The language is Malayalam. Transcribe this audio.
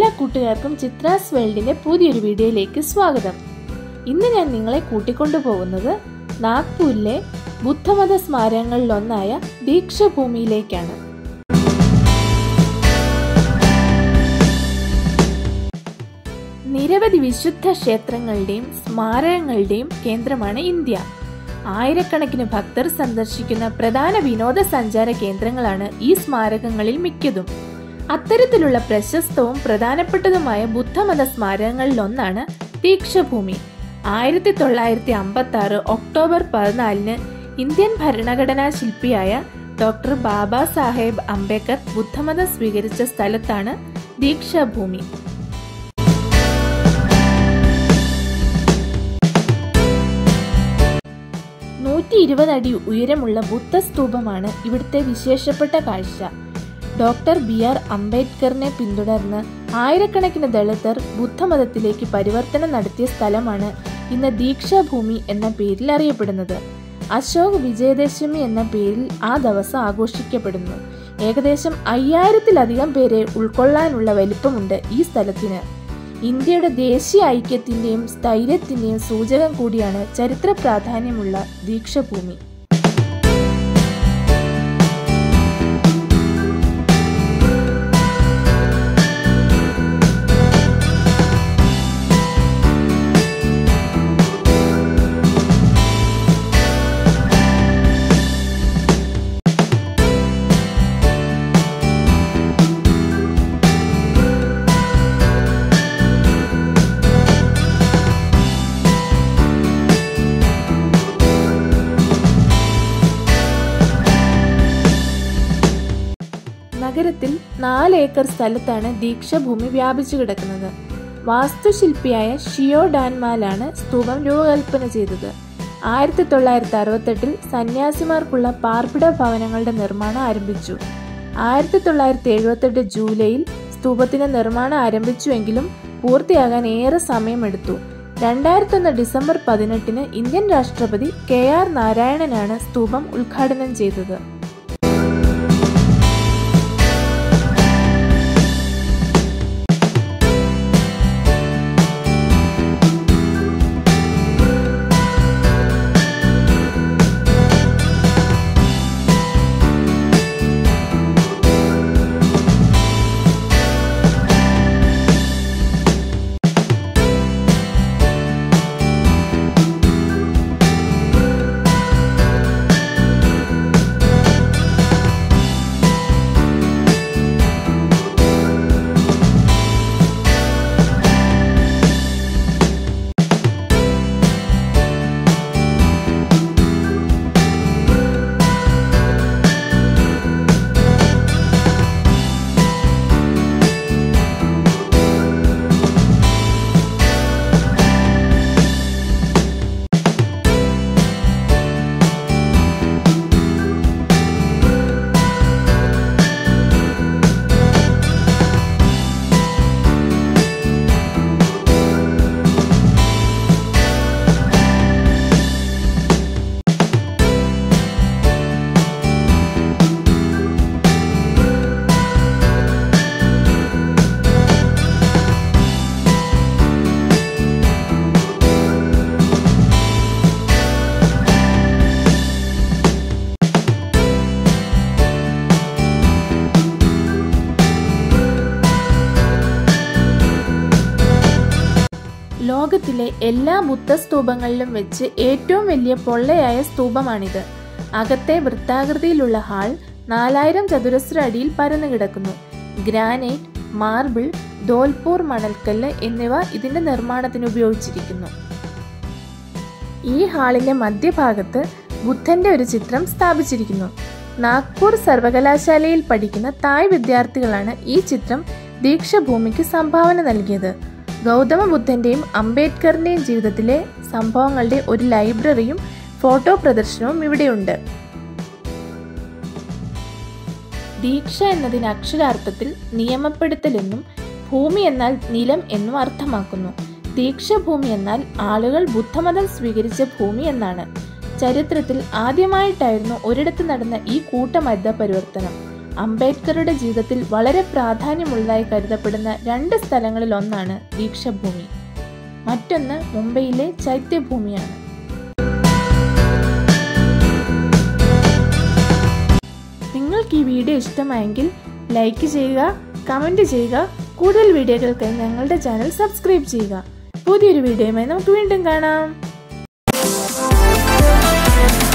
എല്ലാ കൂട്ടുകാർക്കും ചിത്രാസ് വേൾഡിന്റെ പുതിയൊരു വീഡിയോയിലേക്ക് സ്വാഗതം ഇന്ന് ഞാൻ നിങ്ങളെ കൂട്ടിക്കൊണ്ടുപോകുന്നത് നാഗ്പൂരിലെ ബുദ്ധമത സ്മാരകങ്ങളിലൊന്നായ ദീക്ഷഭൂമിയിലേക്കാണ് നിരവധി വിശുദ്ധ ക്ഷേത്രങ്ങളുടെയും സ്മാരകങ്ങളുടെയും കേന്ദ്രമാണ് ഇന്ത്യ ആയിരക്കണക്കിന് ഭക്തർ സന്ദർശിക്കുന്ന പ്രധാന വിനോദസഞ്ചാര കേന്ദ്രങ്ങളാണ് ഈ സ്മാരകങ്ങളിൽ മിക്കതും അത്തരത്തിലുള്ള പ്രശസ്തവും പ്രധാനപ്പെട്ടതുമായ ബുദ്ധമത സ്മാരകങ്ങളിലൊന്നാണ് ദീക്ഷഭൂമി ആയിരത്തി തൊള്ളായിരത്തി അമ്പത്തി ആറ് ഒക്ടോബർ പതിനാലിന് ഇന്ത്യൻ ഭരണഘടനാ ശില്പിയായ ഡോക്ടർ ബാബാ സാഹേബ് അംബേദ്കർ ബുദ്ധമതം സ്വീകരിച്ച സ്ഥലത്താണ് ദീക്ഷാഭൂമി നൂറ്റി ഇരുപത് അടി ഉയരമുള്ള ബുദ്ധസ്തൂപമാണ് ഇവിടുത്തെ വിശേഷപ്പെട്ട കാഴ്ച ഡോക്ടർ ബി ആർ അംബേദ്കറിനെ പിന്തുടർന്ന് ആയിരക്കണക്കിന് ദളിതർ ബുദ്ധമതത്തിലേക്ക് പരിവർത്തനം നടത്തിയ സ്ഥലമാണ് ഇന്ന് ദീക്ഷാഭൂമി എന്ന പേരിൽ അറിയപ്പെടുന്നത് അശോക് വിജയദശമി എന്ന പേരിൽ ആ ദിവസം ആഘോഷിക്കപ്പെടുന്നു ഏകദേശം അയ്യായിരത്തിലധികം പേരെ ഉൾക്കൊള്ളാനുള്ള വലിപ്പമുണ്ട് ഈ സ്ഥലത്തിന് ഇന്ത്യയുടെ ദേശീയ ഐക്യത്തിന്റെയും സ്ഥൈര്യത്തിന്റെയും സൂചകം കൂടിയാണ് ചരിത്ര പ്രാധാന്യമുള്ള ദീക്ഷഭൂമി നഗരത്തിൽ നാല് ഏക്കർ സ്ഥലത്താണ് ദീക്ഷഭൂമി വ്യാപിച്ചു കിടക്കുന്നത് വാസ്തുശില്പിയായ ഷിയോ ഡാൻമാലാണ് സ്തൂപം രൂപകൽപ്പന ചെയ്തത് ആയിരത്തി തൊള്ളായിരത്തി അറുപത്തെട്ടിൽ സന്യാസിമാർക്കുള്ള പാർപ്പിട ഭവനങ്ങളുടെ നിർമ്മാണം ആരംഭിച്ചു ആയിരത്തി തൊള്ളായിരത്തി എഴുപത്തെട്ട് ജൂലൈയിൽ സ്തൂപത്തിന്റെ നിർമ്മാണം ആരംഭിച്ചുവെങ്കിലും പൂർത്തിയാകാൻ ഏറെ സമയമെടുത്തു രണ്ടായിരത്തി ഒന്ന് ഡിസംബർ പതിനെട്ടിന് ഇന്ത്യൻ രാഷ്ട്രപതി കെ ആർ നാരായണനാണ് സ്തൂപം ഉദ്ഘാടനം ചെയ്തത് ലോകത്തിലെ എല്ലാ ബുദ്ധസ്തൂപങ്ങളിലും വെച്ച് ഏറ്റവും വലിയ പൊള്ളയായ സ്തൂപമാണിത് അകത്തെ വൃത്താകൃതിയിലുള്ള ഹാൾ നാലായിരം ചതുരശ്ര അടിയിൽ പരന്നു കിടക്കുന്നു ഗ്രാനൈറ്റ് മാർബിൾ ധോൽപൂർ മണൽക്കല്ല് എന്നിവ ഇതിന്റെ നിർമ്മാണത്തിന് ഉപയോഗിച്ചിരിക്കുന്നു ഈ ഹാളിന്റെ മധ്യഭാഗത്ത് ബുദ്ധന്റെ ഒരു ചിത്രം സ്ഥാപിച്ചിരിക്കുന്നു നാഗ്പൂർ സർവകലാശാലയിൽ പഠിക്കുന്ന തായ് വിദ്യാർത്ഥികളാണ് ഈ ചിത്രം ദീക്ഷഭൂമിക്ക് സംഭാവന നൽകിയത് ഗൗതമ ബുദ്ധന്റെയും അംബേദ്കറിന്റെയും ജീവിതത്തിലെ സംഭവങ്ങളുടെ ഒരു ലൈബ്രറിയും ഫോട്ടോ പ്രദർശനവും ഇവിടെയുണ്ട് ദീക്ഷ എന്നതിന് അക്ഷരാർത്ഥത്തിൽ നിയമപ്പെടുത്തൽ എന്നും ഭൂമി എന്നാൽ നിലം എന്നും അർത്ഥമാക്കുന്നു ദീക്ഷഭൂമി എന്നാൽ ആളുകൾ ബുദ്ധമതം സ്വീകരിച്ച ഭൂമി എന്നാണ് ചരിത്രത്തിൽ ആദ്യമായിട്ടായിരുന്നു ഒരിടത്ത് നടന്ന ഈ കൂട്ടമത പരിവർത്തനം അംബേദ്കറുടെ ജീവിതത്തിൽ വളരെ പ്രാധാന്യമുള്ളതായി കരുതപ്പെടുന്ന രണ്ട് സ്ഥലങ്ങളിൽ ഒന്നാണ് ദീക്ഷഭൂമി മറ്റൊന്ന് മുംബൈയിലെ ചൈത്യഭൂമിയാണ് നിങ്ങൾക്ക് ഈ വീഡിയോ ഇഷ്ടമായെങ്കിൽ ലൈക്ക് ചെയ്യുക കമൻറ്റ് ചെയ്യുക കൂടുതൽ വീഡിയോകൾക്കായി ഞങ്ങളുടെ ചാനൽ സബ്സ്ക്രൈബ് ചെയ്യുക പുതിയൊരു വീഡിയോയുമായി നമുക്ക് വീണ്ടും കാണാം